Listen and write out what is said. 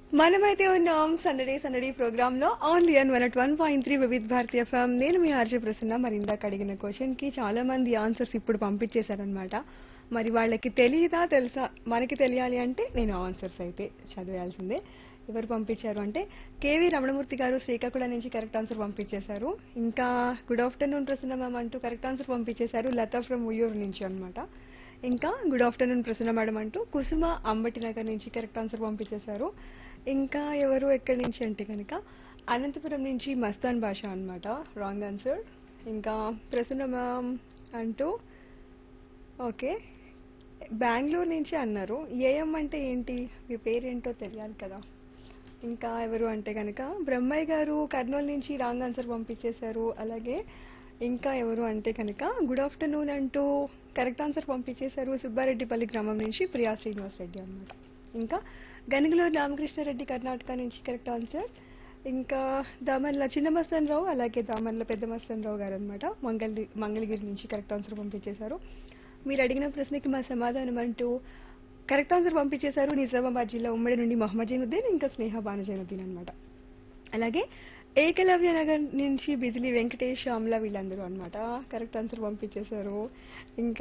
మనమైతే ఉన్నాం సందడే సందడి ప్రోగ్రామ్ లో only on one one point three Vividh Bharati FM నేను మీ ఆర్జే ప్రసన్న మరి ఇందాక అడిగిన క్వశ్చన్ కి చాలా మంది ఆన్సర్స్ ఇప్పుడు పంపించేశారనమాట మరి వాళ్ళకి తెలియదా తెలుసా మనకి తెలియాలి అంటే నేను ఆన్సర్స్ అయితే చదివేయాల్సిందే ఎవరు పంపించారు అంటే కేవీ రమణమూర్తి గారు శ్రీకాకుళం నుంచి కరెక్ట్ ఆన్సర్ పంపించేశారు ఇంకా గుడ్ ఆఫ్టర్నూన్ ప్రసన్న మ్యామ్ అంటూ కరెక్ట్ ఆన్సర్ పంపించేశారు లతా ఫ్రమ్ ఉయ్యూరు నుంచి అన్నమాట ఇంకా గుడ్ ఆఫ్టర్నూన్ ప్రసన్న మేడం అంటూ కుసుమ అంబటి నగర్ నుంచి కరెక్ట్ ఆన్సర్ పంపించేశారు ఇంకా ఎవరు ఎక్కడి నుంచి అంటే కనుక అనంతపురం నుంచి మస్తాన్ భాష అన్నమాట రాంగ్ ఆన్సర్ ఇంకా ప్రసన్న మ్యామ్ అంటూ ఓకే బెంగళూరు నుంచి అన్నారు ఏఎం అంటే ఏంటి మీ పేరేంటో తెలియాలి కదా ఇంకా ఎవరు అంటే కనుక బ్రహ్మయ్య గారు కర్నూలు నుంచి రాంగ్ ఆన్సర్ పంపించేశారు అలాగే ఇంకా ఎవరు అంటే కనుక గుడ్ ఆఫ్టర్నూన్ అంటూ కరెక్ట్ ఆన్సర్ పంపించేశారు సుబ్బారెడ్డిపల్లి గ్రామం నుంచి ప్రియా శ్రీనివాస్ రెడ్డి అనమాట ఇంకా గనుగులూరు రామకృష్ణారెడ్డి కర్ణాటక నుంచి కరెక్ట్ ఆన్సర్ ఇంకా దామర్ల చిన్న మస్తన్ రావు అలాగే దామర్ల పెద్ద మస్తన్ రావు గారు అనమాట మంగళ మంగళగిరి నుంచి కరెక్ట్ ఆన్సర్ పంపించేశారు మీరు అడిగిన ప్రశ్నకి మా సమాధానం అంటూ కరెక్ట్ ఆన్సర్ పంపించేశారు నిజామాబాద్ జిల్లా ఉమ్మడి నుండి మొహమ్మద్ జైనుద్దీన్ ఇంకా స్నేహ బానుజైనుద్దీన్ అనమాట అలాగే ఏకలవ్య నగర్ నుంచి బిజిలీ వెంకటేష్ శ్యామ్ల వీళ్ళందరూ అన్నమాట కరెక్ట్ ఆన్సర్ పంపించేశారు ఇంకా